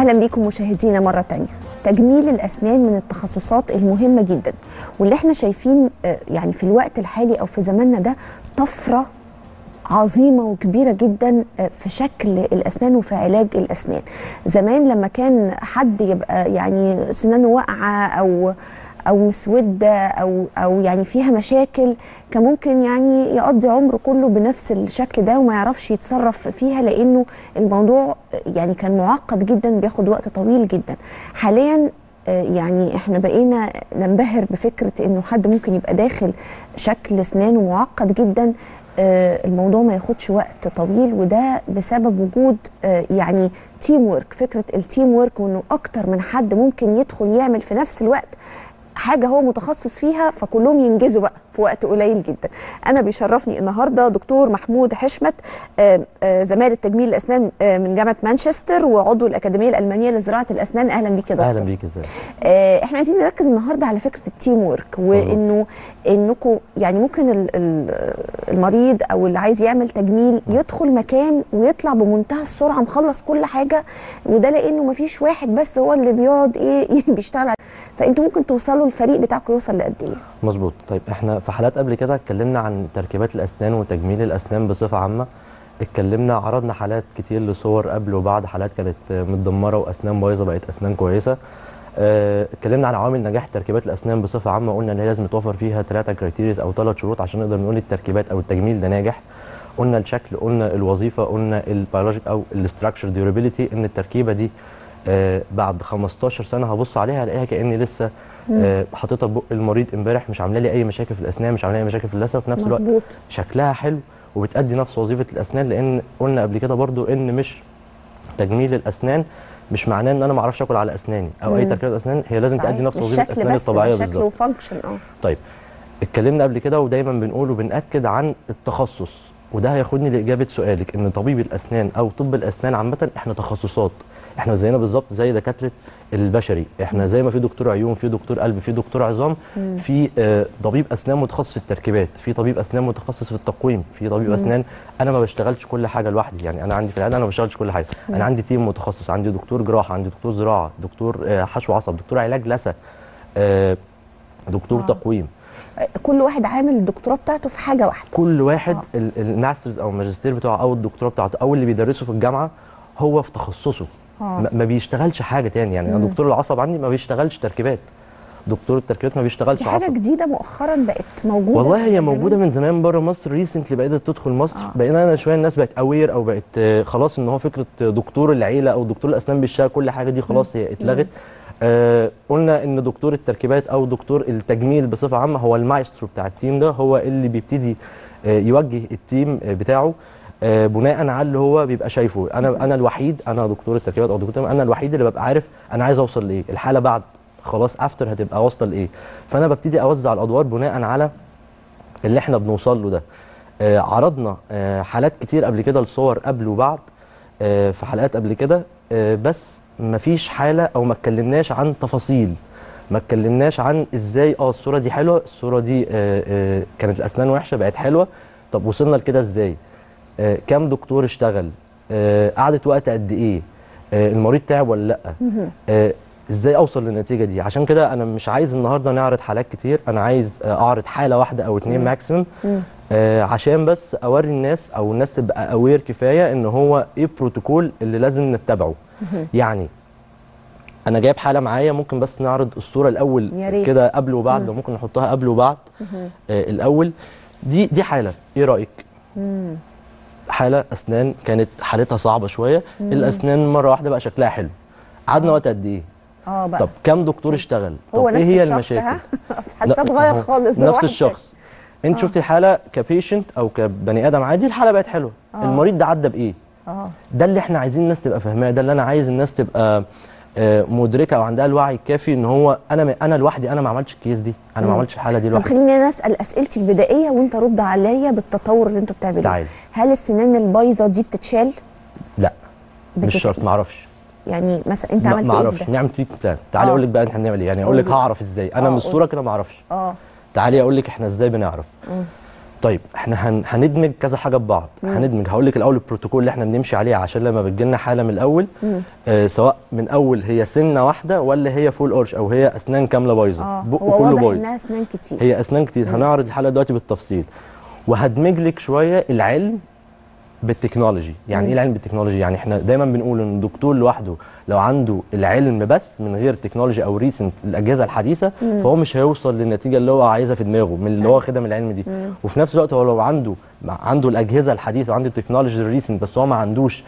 اهلا بيكم مشاهدينا مره تانية تجميل الاسنان من التخصصات المهمه جدا واللي احنا شايفين آه، يعني في الوقت الحالي او في زماننا ده طفره عظيمه وكبيره جدا آه، في شكل الاسنان وفي علاج الاسنان زمان لما كان حد يبقى يعني سنانه واقعه او او مسوده او او يعني فيها مشاكل كان ممكن يعني يقضي عمره كله بنفس الشكل ده وما يعرفش يتصرف فيها لانه الموضوع يعني كان معقد جدا بياخد وقت طويل جدا حاليا آه، يعني احنا بقينا ننبهر بفكره انه حد ممكن يبقى داخل شكل اسنانه معقد جدا آه، الموضوع ما ياخدش وقت طويل وده بسبب وجود آه، يعني تيم ورك فكره التيم ورك وانه اكتر من حد ممكن يدخل يعمل في نفس الوقت حاجه هو متخصص فيها فكلهم ينجزوا بقى في وقت قليل جدا انا بيشرفني النهارده دكتور محمود حشمت آه، آه، زماله تجميل الاسنان آه، من جامعه مانشستر وعضو الاكاديميه الالمانيه لزراعه الاسنان اهلا بيك يا دكتور اهلا بيك ازاي آه، احنا عايزين نركز النهارده على فكره التيم ورك وانه انكم يعني ممكن ال- ال- المريض او اللي عايز يعمل تجميل يدخل مكان ويطلع بمنتهى السرعه مخلص كل حاجه وده لانه مفيش واحد بس هو اللي بيقعد ايه بيشتغل على فانتوا ممكن توصلوا الفريق بتاعكم يوصل لقد ايه؟ مظبوط طيب احنا في حلقات قبل كده اتكلمنا عن تركيبات الاسنان وتجميل الاسنان بصفه عامه اتكلمنا عرضنا حالات كتير لصور قبل وبعد حالات كانت متدمره واسنان بايظه بقت اسنان كويسه اه، اتكلمنا عن عوامل نجاح تركيبات الاسنان بصفه عامه قلنا ان هي لازم يتوفر فيها ثلاثه كرايتيريز او ثلاث شروط عشان نقدر نقول التركيبات او التجميل ده ناجح قلنا الشكل قلنا الوظيفه قلنا البيولوجيك او الاستراكشر ديورابيليتي ان التركيبه دي آه بعد 15 سنه هبص عليها الاقيها كاني لسه آه حاططها بق المريض امبارح مش عامله لي اي مشاكل في الاسنان مش عامله لي اي مشاكل في اللثه وفي نفس الوقت مظبوط شكلها حلو وبتأدي نفس وظيفه الاسنان لان قلنا قبل كده برضو ان مش تجميل الاسنان مش معناه ان انا ما اعرفش اكل على اسناني او اي مم. تركيبه اسنان هي لازم صحيح. تأدي نفس مش وظيفه شكل الاسنان بس، ده الطبيعيه شكل بالظبط وفانكشن اه طيب اتكلمنا قبل كده ودايما بنقول وبنأكد عن التخصص وده هياخدني لإجابة سؤالك إن طبيب الأسنان أو طب الأسنان عامة إحنا تخصصات إحنا زينا بالظبط زي دكاترة البشري إحنا زي ما في دكتور عيون في دكتور قلب في دكتور عظام في آه، طبيب أسنان متخصص في التركيبات في طبيب أسنان متخصص في التقويم في طبيب أسنان أنا ما بشتغلش كل حاجة لوحدي يعني أنا عندي في العيادة أنا ما بشتغلش كل حاجة أنا عندي تيم متخصص عندي دكتور جراحة عندي دكتور زراعة دكتور آه، حشو عصب دكتور علاج لثة آه، دكتور آه. تقويم آه، كل واحد عامل الدكتوراه بتاعته في حاجه واحده كل واحد آه. ال- الماسترز او الماجستير بتاعه او الدكتوراه بتاعته او اللي بيدرسه في الجامعه هو في تخصصه آه. ما ما بيشتغلش حاجه تاني يعني انا مم. دكتور العصب عندي ما بيشتغلش تركيبات دكتور التركيبات ما بيشتغلش دي حاجه عصب جديده مؤخرا بقت موجوده والله هي زمان. موجوده من زمان بره مصر ريسنتلي بقت تدخل مصر آه. بقينا انا شويه الناس بقت اوير او بقت آه، خلاص ان هو فكره دكتور العيله او دكتور الاسنان بيشتغل كل حاجه دي خلاص هي اتلغت آه قلنا ان دكتور التركيبات او دكتور التجميل بصفه عامه هو المايسترو بتاع التيم ده هو اللي بيبتدي آه يوجه التيم آه بتاعه آه بناء على اللي هو بيبقى شايفه انا انا الوحيد انا دكتور التركيبات او دكتور التجميل، انا الوحيد اللي ببقى عارف انا عايز اوصل لايه الحاله بعد خلاص افتر هتبقى واصله لايه فانا ببتدي اوزع الادوار بناء على اللي احنا بنوصل له ده آه عرضنا آه حالات كتير قبل كده لصور قبل وبعد آه في حلقات قبل كده آه بس مفيش حاله او ما اتكلمناش عن تفاصيل ما اتكلمناش عن ازاي اه الصوره دي حلوه الصوره دي آه آه كانت الاسنان وحشه بقت حلوه طب وصلنا لكده ازاي آه كام دكتور اشتغل آه قعدت وقت قد ايه آه المريض تعب ولا لا آه ازاي اوصل للنتيجه دي عشان كده انا مش عايز النهارده نعرض حالات كتير انا عايز آه، اعرض حاله واحده او اتنين ماكسيمم مم. آه عشان بس اوري الناس او الناس تبقى اوير كفايه ان هو ايه البروتوكول اللي لازم نتبعه يعني انا جايب حاله معايا ممكن بس نعرض الصوره الاول يا ريت. كده قبل وبعد لو ممكن نحطها قبل وبعد آه الاول دي دي حاله ايه رايك مم. حاله اسنان كانت حالتها صعبه شويه الاسنان مره واحده بقى شكلها حلو قعدنا وقت قد ايه اه بقى طب كام دكتور اشتغل هو طب ايه نفس هي الشخص المشاكل ها حاسه لا، اتغير أهو، خالص ده نفس واحد الشخص انت شفتي الحاله كبيشنت او كبني ادم عادي الحاله بقت حلوه آه. المريض ده عدى بايه تاني. اه ده اللي احنا عايزين الناس تبقى فاهماه ده اللي انا عايز الناس تبقى آه، مدركه او عندها الوعي الكافي ان هو انا م- انا لوحدي انا ما عملتش الكيس دي انا ما مم. عملتش الحاله دي طب لوحدي خليني انا اسال اسئلتي البدائيه وانت رد عليا بالتطور اللي انتوا بتعملوه تعالي. هل السنان البايظه دي بتتشال لا مش بتت- شرط ما اعرفش يعني مثلا انت ما عملت ما ايه اعرفش في ده؟ نعمل تريك بلان تعالي آه. اقول لك بقى احنا بنعمل ايه يعني اقول لك قولي. هعرف ازاي انا آه، من قولي. الصوره كده ما اعرفش اه تعالي اقول لك احنا ازاي بنعرف مم. طيب احنا هن... هندمج كذا حاجه ببعض هندمج هقول لك الاول البروتوكول اللي احنا بنمشي عليه عشان لما بتجي لنا حاله من الاول آه سواء من اول هي سنه واحده ولا هي فول قرش او هي اسنان كامله بايظه اه بقه هو كله واضح بايظ انها اسنان كتير هي اسنان كتير هنعرض الحلقه دلوقتي بالتفصيل وهدمج لك شويه العلم بالتكنولوجي يعني ايه العلم بالتكنولوجي يعني احنا دايما بنقول ان الدكتور لوحده لو عنده العلم بس من غير تكنولوجي او ريسنت الاجهزه الحديثه فهو مش هيوصل للنتيجه اللي هو عايزها في دماغه من اللي هو واخدها من العلم دي وفي نفس الوقت هو لو عنده عنده الاجهزه الحديثه وعنده التكنولوجي الريسنت بس هو ما عندوش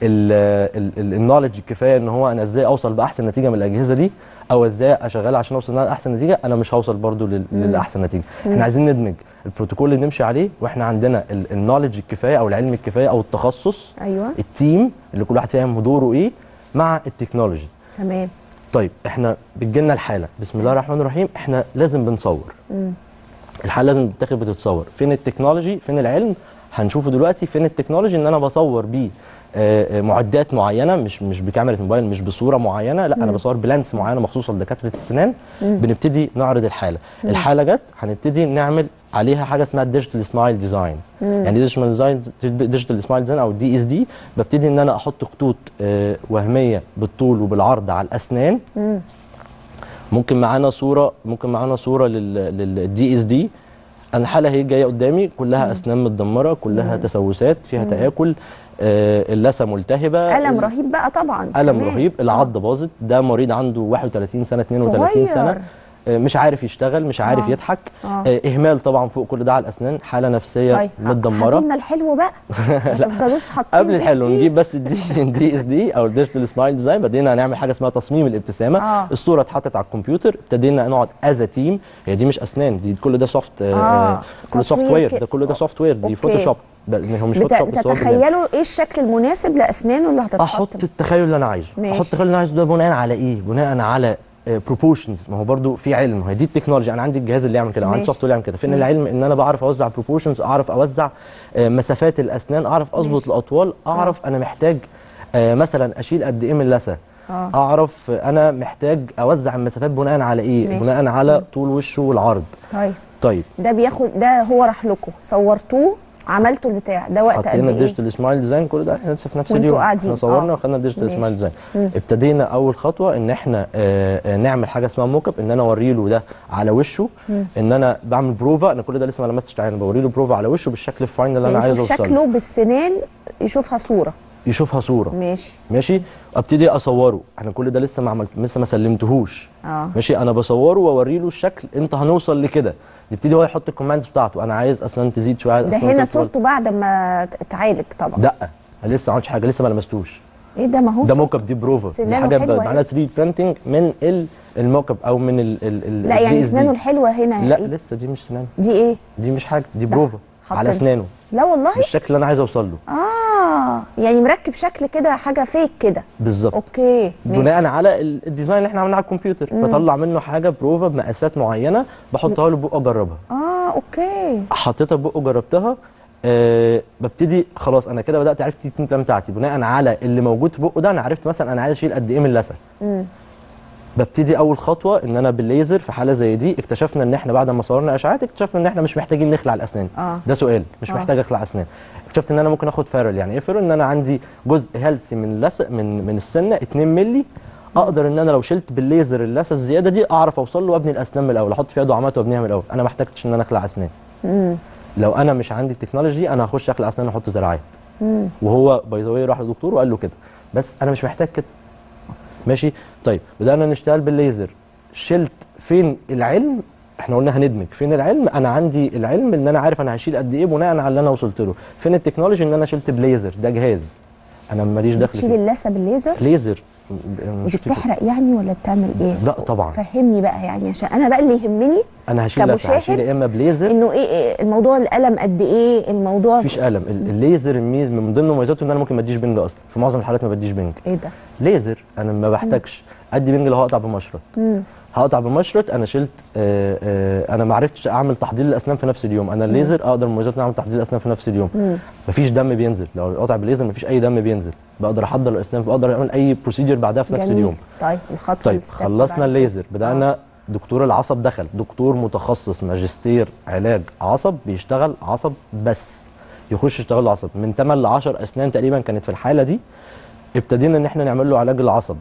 النولج الكفايه ان هو انا ازاي اوصل باحسن نتيجه من الاجهزه دي او ازاي اشغلها عشان اوصل لاحسن نتيجه انا مش هوصل برضو لل- للاحسن نتيجه احنا عايزين ندمج البروتوكول اللي نمشي عليه واحنا عندنا النولج الكفايه او العلم الكفايه او التخصص ايوه التيم اللي كل واحد فاهم دوره ايه مع التكنولوجي تمام طيب احنا بتجيلنا الحاله بسم الله الرحمن الرحيم احنا لازم بنصور الحاله لازم تتاخد بتتصور فين التكنولوجي فين العلم هنشوفه دلوقتي فين التكنولوجي ان انا بصور بيه آه، آه، معدات معينه مش مش بكاميرا موبايل مش بصوره معينه لا انا بصور بلانس معينه مخصوصه لدكاتره السنان بنبتدي نعرض الحاله الحاله جت هنبتدي نعمل عليها حاجه اسمها الديجيتال سمايل ديزاين يعني ديجيتال ديزاين ديجيتال سمايل ديزاين او دي اس دي ببتدي ان انا احط خطوط آه، وهميه بالطول وبالعرض على الاسنان ممكن معانا صوره ممكن معانا صوره للدي اس دي انا الحاله هي جايه قدامي كلها اسنان متدمره كلها تسوسات فيها تاكل آه، اللثه ملتهبه الم ال- رهيب بقى طبعا الم كمان. رهيب العضه باظت ده مريض عنده 31 سنه 32 صغير. سنه آه، مش عارف يشتغل مش عارف آه. يضحك آه. آه، اهمال طبعا فوق كل ده على الاسنان حاله نفسيه طيب هاتوا متدمره لنا الحلو بقى ما تفضلوش حاطين قبل دي الحلو كتير. نجيب بس الدي دي اس دي او الديجيتال سمايل ديزاين بدينا نعمل حاجه اسمها تصميم الابتسامه آه. الصوره اتحطت على الكمبيوتر ابتدينا نقعد از تيم هي دي مش اسنان دي كل ده سوفت آه. آه. كله تصوير سوفت وير كده. ده كله ده سوفت وير دي أوكي. فوتوشوب ده هو مش بت... فوتوشوب بس هو برنامج. بتتخيلوا ايه الشكل المناسب لاسنانه اللي هتتحط احط التخيل اللي انا عايزه ماشي. احط التخيل اللي انا عايزه ده بناء على ايه بناء على بروبورشنز ما هو برضو في علم هي دي التكنولوجي انا عندي الجهاز اللي يعمل كده عندي ماشي. سوفت وير يعمل كده فين العلم ان انا بعرف اوزع بروبورشنز اعرف اوزع آه، مسافات الاسنان اعرف اظبط ماشي. الاطوال اعرف انا محتاج آه، مثلا اشيل قد ايه من اللثه آه. اعرف انا محتاج اوزع المسافات بناء على ايه ماشي. بناء على طول وشه والعرض طيب طيب ده بياخد ده هو راح لكم صورتوه عملتوا البتاع ده وقت قد حطينا ايه الديجيتال سمايل ديزاين كل ده احنا لسه في نفس وانتوا اليوم قاعدين. احنا صورنا آه. وخدنا الديجيتال ماشي. سمايل ديزاين ابتدينا اول خطوه ان احنا آه، آه، نعمل حاجه اسمها موك اب ان انا اوري له ده على وشه ان انا بعمل بروفا انا كل ده لسه ما لمستش عينه بوري له بروفا على وشه بالشكل الفاينل اللي انا يعني عايز يشوف اوصله شكله بالسنان يشوفها صوره يشوفها صوره ماشي ماشي ابتدي اصوره احنا كل ده لسه ما عملت لسه ما سلمتهوش اه ماشي انا بصوره واوري له الشكل انت هنوصل لكده يبتدي هو يحط الكوماندز بتاعته انا عايز اسنان تزيد شويه عايز ده اسنان هنا تطول. صورته بعد ما ت- اتعالج طبعا لا أنا لسه ما عملتش حاجه لسه ما لمستوش ايه ده ما هو ده موك اب دي بروفا دي سنانه حاجه حلوة معناها 3 برينتنج من ال- الموك اب او من ال ال ال لا يعني ال DSD. اسنانه الحلوه هنا لا إيه؟ لسه دي مش سنان دي ايه دي مش حاجه دي بروفا على حاطين- اسنانه لا والله بالشكل اللي انا عايز اوصل له اه يعني مركب شكل كده حاجه فيك كده بالظبط اوكي ماشي بناء على ال- الديزاين اللي احنا عملناه على الكمبيوتر بطلع منه حاجه بروفا بمقاسات معينه بحطها له بقه اجربها اه اوكي حطيتها بقه جربتها أه ببتدي خلاص انا كده بدات عرفت التكنيك بلان بتاعتي بناء على اللي موجود في بقه ده انا عرفت مثلا انا عايز اشيل قد ايه من اللثه امم ببتدي اول خطوه ان انا بالليزر في حاله زي دي اكتشفنا ان احنا بعد ما صورنا اشعاعات اكتشفنا ان احنا مش محتاجين نخلع الاسنان آه. ده سؤال مش آه. محتاج اخلع اسنان اكتشفت ان انا ممكن اخد فيرل يعني ايه فيرل ان انا عندي جزء هيلثي من لثه من من السنه 2 مللي اقدر ان انا لو شلت بالليزر اللثه الزياده دي اعرف اوصل له وابني الاسنان من الاول احط فيها دعامات وابنيها من الاول انا ما احتاجتش ان انا اخلع اسنان امم لو انا مش عندي التكنولوجي انا هخش اخلع اسنان واحط زراعات امم وهو باي ذا واي راح للدكتور وقال له كده بس انا مش محتاج كده ماشي طيب بدانا نشتغل بالليزر شلت فين العلم احنا قلنا هندمج فين العلم انا عندي العلم ان انا عارف انا هشيل قد ايه بناء على اللي انا وصلت له فين التكنولوجي ان انا شلت بليزر ده جهاز انا ماليش دخل بتشيل فيه اللثه بالليزر ليزر ودي بتحرق يعني ولا بتعمل ايه؟ لا طبعا فهمني بقى يعني عشان انا بقى اللي يهمني انا هشيل لسه كمشاهد هشيل يا اما بليزر انه ايه, إيه الموضوع الالم قد ايه الموضوع مفيش الم ال- الليزر الميز من ضمن مميزاته ان انا ممكن ما اديش بنج اصلا في معظم الحالات ما بديش بنج ايه ده؟ ليزر انا ما بحتاجش ادي بنج لو هقطع بمشرط مم. هقطع بمشرط انا شلت آه آه انا ما عرفتش اعمل تحضير الاسنان في نفس اليوم انا الليزر اقدر مميزاته ان اعمل تحضير الاسنان في نفس اليوم مم. مفيش دم بينزل لو قاطع بالليزر مفيش اي دم بينزل بقدر احضر الاسنان بقدر اعمل اي بروسيجر بعدها في نفس جميل. اليوم طيب الخطوه طيب الستep خلصنا بعد الليزر كده. بدانا آه. دكتور العصب دخل دكتور متخصص ماجستير علاج عصب بيشتغل عصب بس يخش يشتغل له عصب من 8 ل 10 اسنان تقريبا كانت في الحاله دي ابتدينا ان احنا نعمل له علاج العصب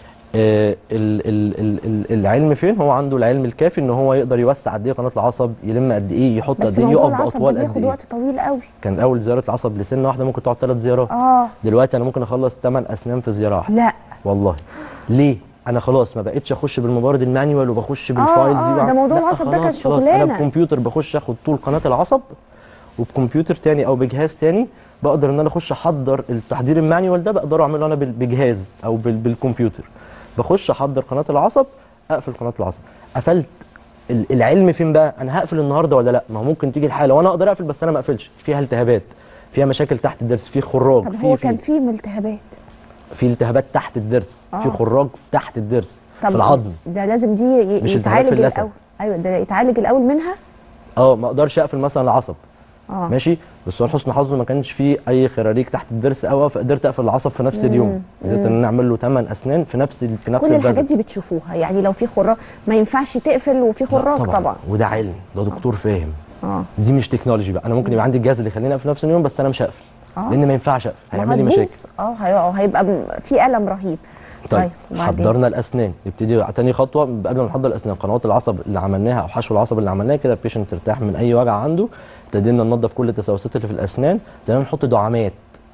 آه، ال- ال- ال- ال- العلم فين هو عنده العلم الكافي ان هو يقدر يوسع قد ايه قناه العصب يلم قد ايه يحط بس قد ايه موضوع يقف العصب ده باطوال قد بياخد ايه وقت طويل قوي كان اول زياره العصب لسنه واحده ممكن تقعد ثلاث زيارات اه دلوقتي انا ممكن اخلص 8 اسنان في زياره واحده لا والله ليه انا خلاص ما بقتش اخش بالمبارد المانيوال وبخش بالفايلز آه، دي ده وأعمل- موضوع لا، العصب ده كانت خلاص، خلاص، انا شغلانة. بكمبيوتر بخش اخد طول قناه العصب وبكمبيوتر تاني او بجهاز تاني بقدر ان انا اخش احضر التحضير المانيوال ده بقدر اعمله انا بال- بجهاز او بال- بالكمبيوتر بخش احضر قناه العصب اقفل قناه العصب قفلت ال- العلم فين بقى انا هقفل النهارده ولا لا ما هو ممكن تيجي الحاله وانا اقدر اقفل بس انا ما اقفلش فيها التهابات فيها مشاكل تحت الضرس في خراج طب في هو في كان فيه التهابات في التهابات تحت الضرس آه. في خراج تحت الضرس طب في العظم ده لازم دي ي- مش التهابات يتعالج في اللثة. الاول ايوه ده يتعالج الاول منها اه ما اقدرش اقفل مثلا العصب اه ماشي بس هو لحسن حظه ما كانش فيه اي خراريج تحت الضرس او فقدرت اقفل العصب في نفس اليوم قدرت ان انا اعمل له 8 اسنان في نفس ال- في نفس كل الحاجات البذل دي بتشوفوها يعني لو في خراج ما ينفعش تقفل وفي لا خراج طبعا, طبعا. وده علم ده دكتور فاهم اه دي مش تكنولوجي بقى انا ممكن يبقى عندي الجهاز اللي يخليني اقفل نفس اليوم بس انا مش هقفل آه. لان ما ينفعش اقفل ما هيعمل لي هتبوظ. مشاكل اه هي- هيبقى م- في الم رهيب طيب وبعدين؟ حضرنا الاسنان نبتدي تاني خطوه قبل ما نحضر الاسنان قنوات العصب اللي عملناها او حشو العصب اللي عملناه كده البيشنت ارتاح من اي وجع عنده ابتدينا ننظف كل التسوسات اللي في الاسنان ابتدينا نحط دعامات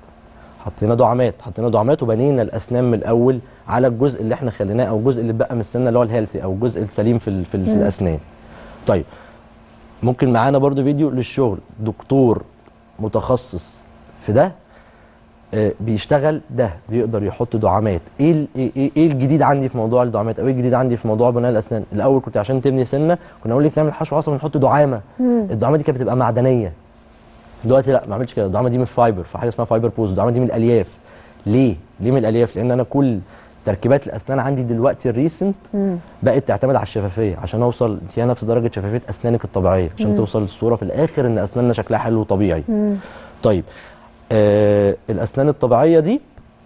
حطينا دعامات حطينا دعامات وبنينا الاسنان من الاول على الجزء اللي احنا خليناه او الجزء اللي بقى من السنه اللي هو الهيلثي او الجزء السليم في, ال- في, ال- في الاسنان طيب ممكن معانا برضو فيديو للشغل دكتور متخصص في ده آه، بيشتغل ده بيقدر يحط دعامات ايه ال- ايه إيه- ايه الجديد عندي في موضوع الدعامات او ايه الجديد عندي في موضوع بناء الاسنان الاول كنت عشان تبني سنه كنا اقول لك نعمل حشو عصب ونحط دعامه الدعامه دي كانت بتبقى معدنيه دلوقتي لا ما اعملش كده الدعامه دي من فايبر في حاجه اسمها فايبر بوز الدعامه دي من الالياف ليه ليه من الالياف لان انا كل تركيبات الاسنان عندي دلوقتي الريسنت بقت تعتمد على الشفافيه عشان اوصل فيها نفس درجه شفافيه اسنانك الطبيعيه عشان توصل للصوره في الاخر ان اسناننا شكلها حلو وطبيعي طيب آه الاسنان الطبيعيه دي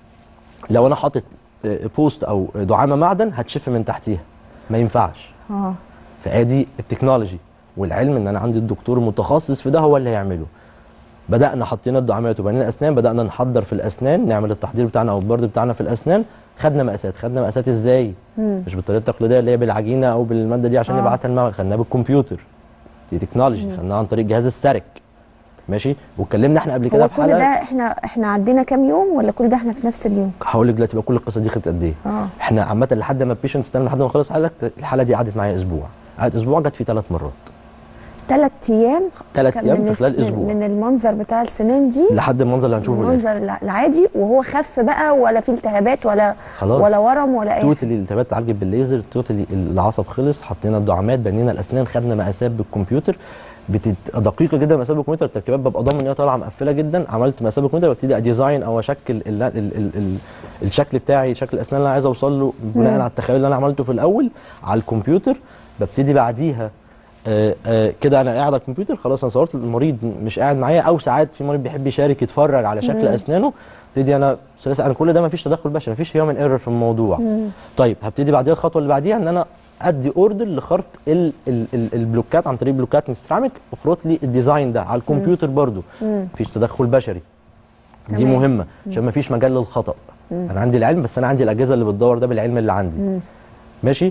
لو انا حاطط آه، بوست او دعامه معدن هتشف من تحتيها ما ينفعش اه فادي التكنولوجي والعلم ان انا عندي الدكتور متخصص في ده هو اللي هيعمله بدانا حطينا الدعامات وبنينا الاسنان بدانا نحضر في الاسنان نعمل التحضير بتاعنا او البرد بتاعنا في الاسنان خدنا مقاسات خدنا مقاسات ازاي مش بالطريقه التقليديه اللي هي بالعجينه او بالماده دي عشان آه. نبعتها المعمل خدناها بالكمبيوتر دي تكنولوجي خدناها عن طريق جهاز السرك ماشي واتكلمنا احنا قبل كده هو في كل حلقه ده احنا احنا عدينا كام يوم ولا كل ده احنا في نفس اليوم هقول لك دلوقتي بقى كل القصه دي خدت قد ايه اه احنا عامه لحد ما البيشنت استنى لحد ما نخلص حالك الحاله دي قعدت معايا اسبوع قعدت اسبوع جت في ثلاث مرات ثلاث ايام ثلاث كان ايام من في خلال الس- اسبوع من المنظر بتاع السنان دي لحد المنظر اللي هنشوفه في الاخر المنظر الع- العادي وهو خف بقى ولا في التهابات ولا خلاص. ولا ورم ولا اي حاجة. توتالي الالتهابات اتعالجت بالليزر توتالي العصب خلص حطينا الدعامات بنينا الاسنان خدنا مقاسات بالكمبيوتر بتت... دقيقه جدا مقاسات بالكمبيوتر التركيبات ببقى ضامن ان هي طالعه مقفله جدا عملت مقاسات بالكمبيوتر ببتدي اديزاين او اشكل ال... ال... ال... ال... الشكل بتاعي شكل الاسنان اللي انا عايز اوصل له بناء على التخيل اللي انا عملته في الاول على الكمبيوتر ببتدي بعديها آه آه كده انا قاعد على الكمبيوتر خلاص انا صورت المريض مش قاعد معايا او ساعات في مريض بيحب يشارك يتفرج على شكل اسنانه ابتدي انا ثلاثة انا كل ده ما فيش تدخل بشري ما فيش هيومن ايرور في الموضوع طيب هبتدي بعديها الخطوه اللي بعديها ان انا ادي اوردر لخرط ال ال ال البلوكات عن طريق بلوكات من السيراميك اخرط لي الديزاين ده على الكمبيوتر برضو مفيش تدخل بشري دي تمام. مهمه عشان ما فيش مجال للخطا انا عندي العلم بس انا عندي الاجهزه اللي بتدور ده بالعلم اللي عندي ماشي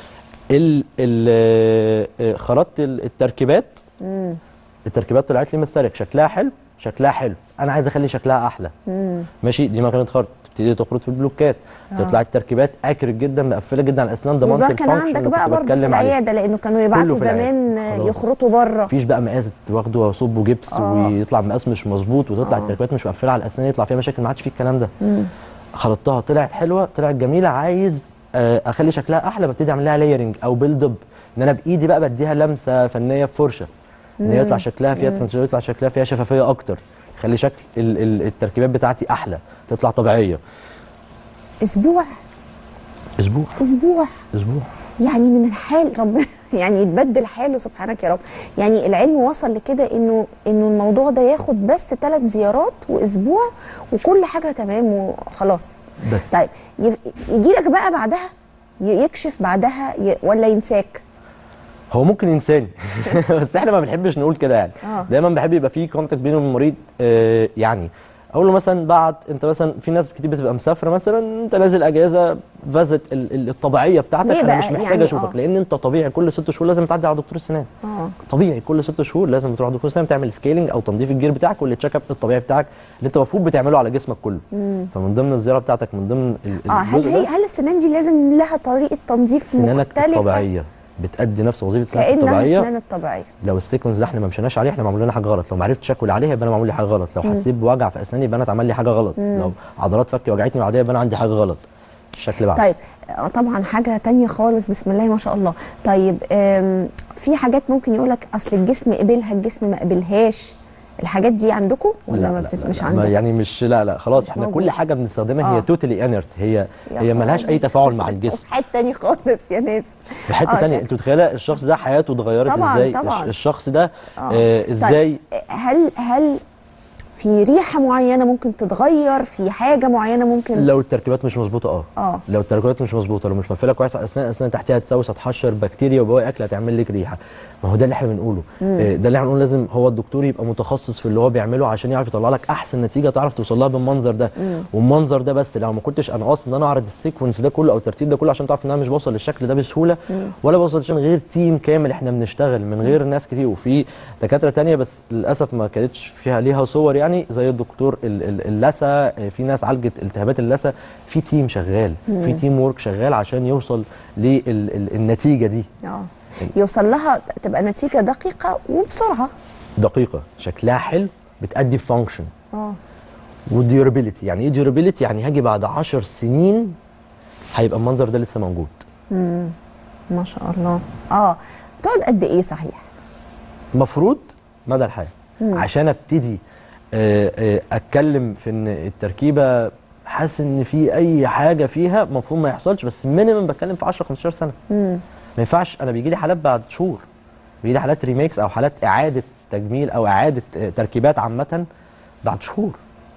ال ال آه، خرطت ال- التركيبات التركيبات طلعت لي مسترك شكلها حلو شكلها حلو انا عايز اخلي شكلها احلى ماشي دي مكنه خرط تبتدي تخرط في البلوكات تطلع التركيبات اكريت جدا مقفله جدا على الاسنان ضمنت وده كان الفانكشن عندك اللي بقى كنت برضه في بتكلم عليه العياده لانه كانوا كله يبعتوا في العيادة. زمان خلاص. يخرطوا بره مفيش بقى مقاس واخده واصبه جبس آه. ويطلع مقاس مش مظبوط وتطلع آه. التركيبات مش مقفله على الاسنان يطلع فيها مشاكل ما عادش فيه الكلام ده خلطتها طلعت حلوه طلعت جميله عايز آه، اخلي شكلها احلى ببتدي اعمل لها لايرنج او بيلد اب ان انا بايدي بقى بديها لمسه فنيه بفرشه ان هي يطلع شكلها فيها ترانسفير يطلع شكلها فيها شفافيه اكتر يخلي شكل ال- ال- التركيبات بتاعتي احلى تطلع طبيعيه اسبوع اسبوع اسبوع اسبوع يعني من الحال ربنا يعني يتبدل حاله سبحانك يا رب يعني العلم وصل لكده انه انه الموضوع ده ياخد بس ثلاث زيارات واسبوع وكل حاجه تمام وخلاص بس طيب يجي لك بقى بعدها ي- يكشف بعدها ي- ولا ينساك هو ممكن انساني بس احنا ما بنحبش نقول كده يعني آه. دايما بحب يبقى في كونتاكت بينه وبين المريض آه يعني اقول له مثلا بعد انت مثلا في ناس كتير بتبقى مسافره مثلا انت نازل اجازه فازت ال- ال- الطبيعيه بتاعتك ليه انا بقى؟ مش محتاج يعني اشوفك آه. لان انت طبيعي كل ست شهور لازم تعدي على دكتور السنان اه طبيعي كل ست شهور لازم تروح دكتور سنان تعمل سكيلينج او تنظيف الجير بتاعك والتشيك اب الطبيعي بتاعك اللي انت المفروض بتعمله على جسمك كله فمن ضمن الزياره بتاعتك من ضمن ال- اه هل الجزء هي ده هل السنان دي لازم لها طريقه تنظيف سنانك مختلفه الطبيعيه بتأدي نفس وظيفه سنانك كانها الطبيعيه السنان الطبيعيه لو السيكونس ده احنا ما مشيناش عليه احنا معمول لنا حاجه غلط لو ما عرفتش اكل عليه يبقى انا معمول لي حاجه غلط لو حسيت بوجع في اسناني يبقى انا اتعمل لي حاجه غلط لو عضلات فكي وجعتني العاديه يبقى انا عندي حاجه غلط الشكل بعد طيب آه، طبعا حاجه تانية خالص بسم الله ما شاء الله طيب آم، في حاجات ممكن يقول لك اصل الجسم قبلها الجسم ما قبلهاش الحاجات دي عندكم ولا ما بتت... مش ما عندكم يعني مش لا لا خلاص مش احنا موجود. كل حاجه بنستخدمها آه. هي توتالي انرت هي يا هي ملهاش خبر. اي تفاعل مع الجسم في حته تاني خالص يا ناس في حته آه، تانية شك- انت متخيله الشخص ده حياته اتغيرت طبعاً، ازاي طبعاً. الش- الشخص ده آه. آه ازاي طيب هل هل في ريحه معينه ممكن تتغير في حاجه معينه ممكن لو التركيبات مش مظبوطه اه اه لو التركيبات مش مظبوطه لو مش مقفله كويس على الاسنان الاسنان تحتها هتسوس هتحشر بكتيريا وبواقي اكل هتعمل لك ريحه ما هو ده اللي احنا بنقوله آه، ده اللي احنا بنقوله لازم هو الدكتور يبقى متخصص في اللي هو بيعمله عشان يعرف يطلع لك احسن نتيجه تعرف توصل لها بالمنظر ده والمنظر ده بس لو ما كنتش انا قاصد ان انا اعرض السيكونس ده كله او الترتيب ده كله عشان تعرف ان انا مش بوصل للشكل ده بسهوله ولا بوصل عشان غير تيم كامل احنا بنشتغل من غير ناس كتير وفي دكاتره تانية بس للاسف ما كانتش فيها ليها صور يعني زي الدكتور ال- ال- اللثه آه، في ناس عالجت التهابات اللثه في تيم شغال في تيم وورك شغال عشان يوصل للنتيجه دي اه يوصل لها تبقى نتيجه دقيقه وبسرعه دقيقه شكلها حلو بتأدي فانكشن اه وديورابيلتي يعني ايه ديورابيلتي يعني هاجي بعد 10 سنين هيبقى المنظر ده لسه موجود ما شاء الله اه تقعد قد ايه صحيح مفروض مدى الحياه عشان ابتدي آه، آه، اتكلم في ان التركيبه حاسس ان في اي حاجه فيها المفروض ما يحصلش بس مينيمم بتكلم في 10 15 سنه مم. ما ينفعش انا بيجي لي حالات بعد شهور بيجي لي حالات ريميكس او حالات اعاده تجميل او اعاده آه، تركيبات عامه بعد شهور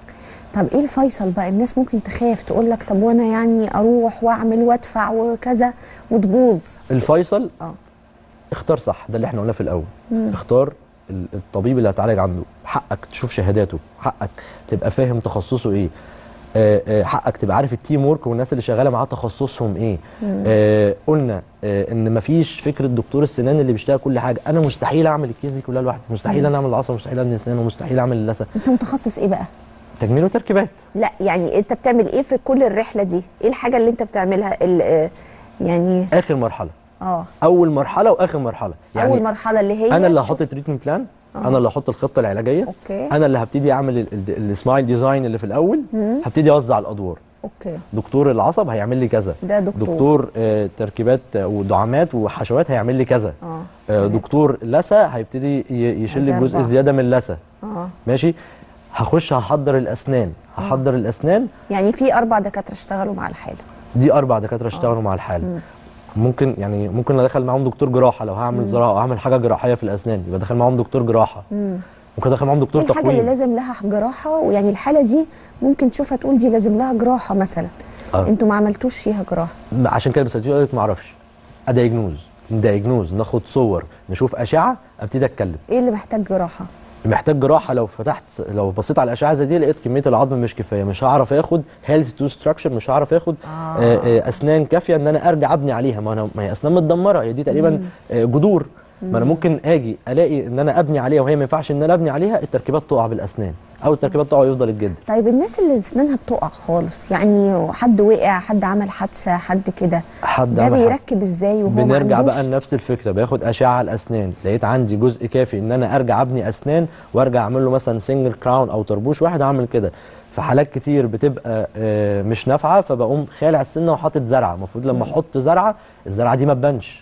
طب ايه الفيصل بقى الناس ممكن تخاف تقول لك طب وانا يعني اروح واعمل وادفع وكذا وتبوظ الفيصل اه اختار صح ده اللي احنا قلناه في الاول اختار ال- الطبيب اللي هتعالج عنده حقك تشوف شهاداته حقك تبقى فاهم تخصصه ايه آه، آه، حقك تبقى عارف التيم ورك والناس اللي شغاله معاه تخصصهم ايه آه قلنا آه ان مفيش فكره دكتور السنان اللي بيشتغل كل حاجه انا مستحيل اعمل الكيس دي كلها لوحدي مستحيل انا اعمل العصب مستحيل اعمل الاسنان ومستحيل اعمل اللثه انت متخصص ايه بقى تجميل وتركيبات لا يعني انت بتعمل ايه في كل الرحله دي ايه الحاجه اللي انت بتعملها ال- آه، يعني اخر مرحله اه اول مرحله واخر مرحله يعني اول مرحله اللي هي انا اللي شوف- هحط التريتمنت بلان انا اللي هحط الخطه العلاجيه اوكي انا اللي هبتدي اعمل ال- ال- السمايل ديزاين اللي في الاول هبتدي اوزع الادوار اوكي دكتور العصب هيعمل لي كذا ده دكتور. دكتور آه، تركيبات آه، ودعامات وحشوات هيعمل لي كذا اه آه، دكتور لثه هيبتدي ي- يشيل لي هذا الجزء أربعة. الزياده من اللثه اه ماشي هخش هحضر الاسنان هحضر الاسنان يعني في اربع دكاتره اشتغلوا مع الحاله دي اربع دكاتره اشتغلوا مع الحاله ممكن يعني ممكن ادخل معاهم دكتور جراحه لو هعمل زراعه او اعمل حاجه جراحيه في الاسنان يبقى ادخل معاهم دكتور جراحه ممكن ادخل معاهم دكتور ايه الحاجه اللي تقويم لازم لها جراحه ويعني الحاله دي ممكن تشوفها تقول دي لازم لها جراحه مثلا آه. انتوا ما عملتوش فيها جراحه عشان كده بس قالت ما اعرفش ادايجنوز ندايجنوز ناخد صور نشوف اشعه ابتدي اتكلم ايه اللي محتاج جراحه محتاج جراحه لو فتحت لو بصيت على الاشعه زي دي لقيت كميه العظم مش كفايه مش هعرف اخد هيلث تو ستراكشر مش هعرف اخد آه. آه. آه اسنان كافيه ان انا ارجع ابني عليها ما انا ما هي اسنان متدمره هي دي تقريبا آه جذور ما انا ممكن اجي الاقي ان انا ابني عليها وهي ما ينفعش ان انا ابني عليها التركيبات تقع بالاسنان او التركيبات تقع ويفضل الجلد طيب الناس اللي اسنانها بتقع خالص يعني حد وقع حد عمل حادثه حد كده حد ده عمل حادثة. بيركب ازاي وهو ما بنرجع عندوش بقى لنفس الفكره باخد اشعه على الاسنان لقيت عندي جزء كافي ان انا ارجع ابني اسنان وارجع اعمل له مثلا سنجل كراون او طربوش واحد اعمل كده في حالات كتير بتبقى آه، مش نافعه فبقوم خالع السنه وحاطط زرعه المفروض لما احط زرعه الزرعه دي ما تبانش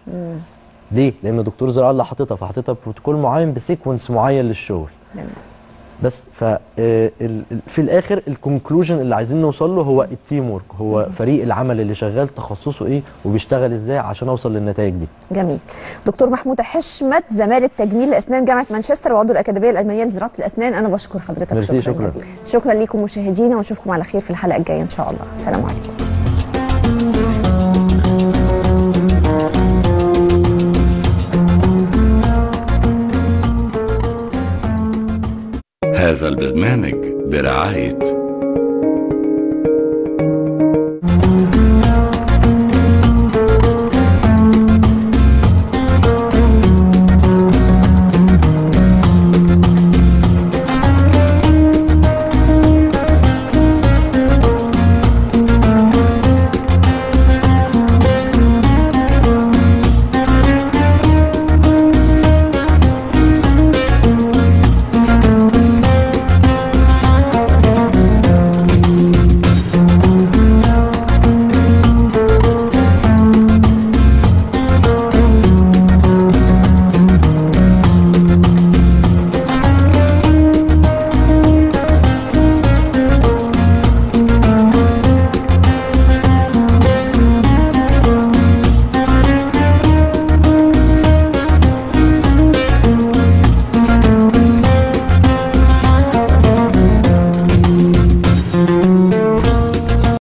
ليه لان دكتور زراعه اللي حاططها فحاططها بروتوكول معين بسيكونس معين للشغل جميل. بس ف آه، ال- ال- في الاخر الكونكلوجن اللي عايزين نوصل له هو التيم ورك هو فريق العمل اللي شغال تخصصه ايه وبيشتغل ازاي عشان اوصل للنتائج دي جميل دكتور محمود حشمت زمالة تجميل لاسنان جامعه مانشستر وعضو الاكاديميه الالمانيه لزراعه الاسنان انا بشكر حضرتك ميرسي، شكراً. جزيلا. شكرا لكم مشاهدينا ونشوفكم على خير في الحلقه الجايه ان شاء الله السلام عليكم هذا البرنامج برعاية